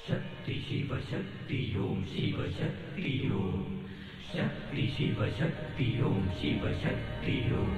ശക്തി ശിവശക്തി ഓം ശിവശക്തി ഓം ശക്തി ശിവശക്തി ഓം ശിവശക്തി ഓം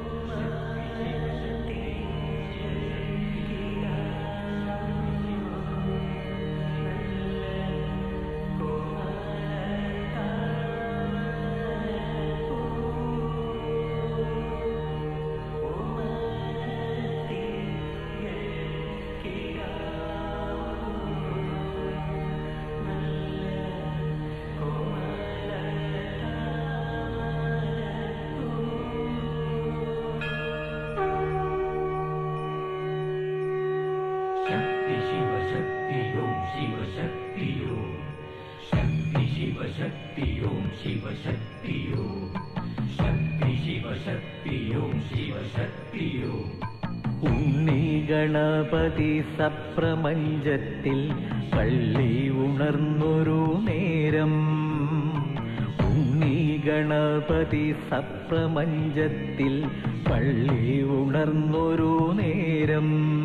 ശക്തി ശിവശക്തി ഓം ശിവശക്തി ഓം ശക്തി ശിവശക്തി ഓം ശിവശക്തി ഓം ശക്തി ശിവശക്തി ഓം ശിവശക്തി ഓം ഉണ്ണി ഗണപതി സപ്രമഞ്ചത്തിൽ പള്ളി ഉണർന്നൊരു നേരം ഉണ്ണി ഗണപതി സപ്രമഞ്ചത്തിൽ പള്ളി ഉണർന്നൊരു നേരം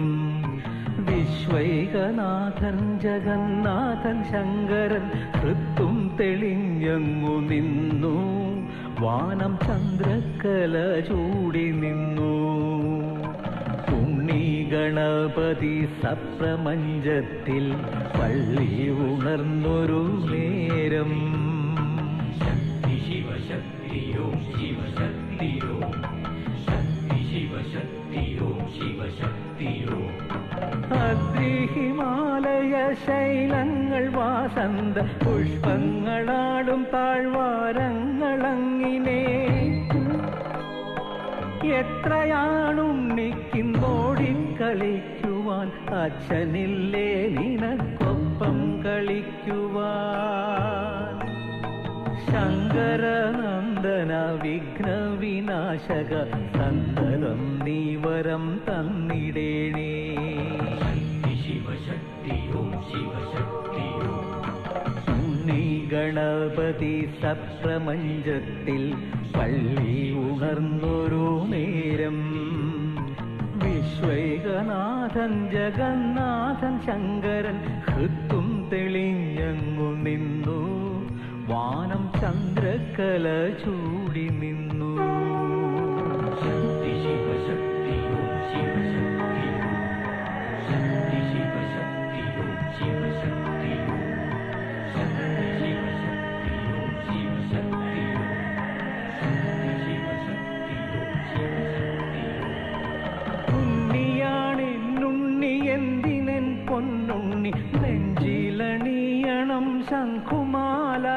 വിശ്വൈകനാഥൻ ജഗന്നാഥൻ ശങ്കരൻ കൃത്തും തെളിഞ്ഞങ്ങു നിന്നു വാനം ചന്ദ്രക്കല ചൂടി നിന്നു ഉണ്ണി ഗണപതി സപ്രമഞ്ചത്തിൽ പള്ളി ഉണർന്നൊരു നേരം ശക്തി ശിവശക്തി ഓം ശിവശക്തി ഓം ശക്തി ശിവശക്തി ഓം ശിവശക്തി ഓം അദ്രി ഹിമാലയ ശൈലങ്ങൾ വാസന്ത പുഷ്പങ്ങളാടും താഴ്വാരങ്ങളങ്ങിനെ എത്രയാണുണ്ണിക്കിന്നോടിക്കളിക്കുവാൻ അച്ഛനില്ലേ നിനക്കൊപ്പം കളിക്കുവാൻ ശങ്കരനന്ദന വിഘ്ന വിനാശക സന്തതം നീവരം തന്നിടേണേ ശക്തി ശിവശക്തി ഓം ശിവശക്തി ഓം ഉണ്ണി ഗണപതി സപ്രമഞ്ചത്തിൽ പള്ളി ഉണർന്നൊരു നേരം വിശ്വൈകനാഥൻ ജഗന്നാഥൻ ശങ്കരൻ ഹൃത്തും തെളിഞ്ഞങ്ങു നിന്നു വാനം ചന്ദ്രക്കല ചൂടി നിന്നു ശക്തി ശിവശക്തി ഓം ശിവശക്തി ഓം ശക്തി ശിവശക്തി ഓം ശിവശക്തി ഓം ശക്തി ശിവശക്തി ഓം ശിവശക്തി ഓം ശക്തി ശിവശക്തി ഓം ശിവശക്തി ഓം ഉണ്ണിയാണെന്നുണ്ണി എന്തിനൻ പൊന്നുണ്ണി നെഞ്ചിലണിയണം ശംഖുമാല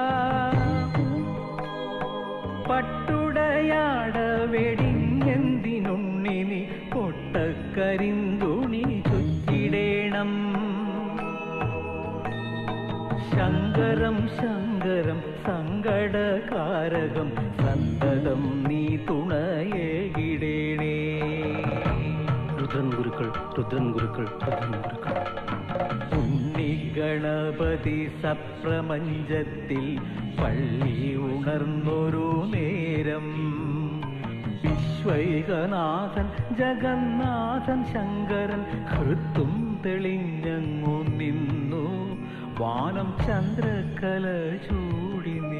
പട്ടുടയാട വെടിഞ്ഞെന്തിനുണ്ണി നീ പൊട്ടക്കരിന്തുണി ചുറ്റിടേണം ശങ്കരം ശങ്കരം സങ്കടകാരകം സന്തതം നീ തുണയേകിടേണേ രുദ്രൻ ഗുരുക്കൾ രുദ്രൻ ഗുരുക്കൾ രുദ്രൻ ഗുരുക്കൾ ഉണ്ണി ഗണപതി സപ്രമഞ്ചത്തിൽ പള്ളി ഉണർന്നൊരു നേരം വിശ്വൈകനാഥൻ ജഗന്നാഥൻ ശങ്കരൻ ഹൃത്തും തെളിഞ്ഞങ്ങു നിന്നു വാനം ചന്ദ്രക്കല ചൂടി നിന്നു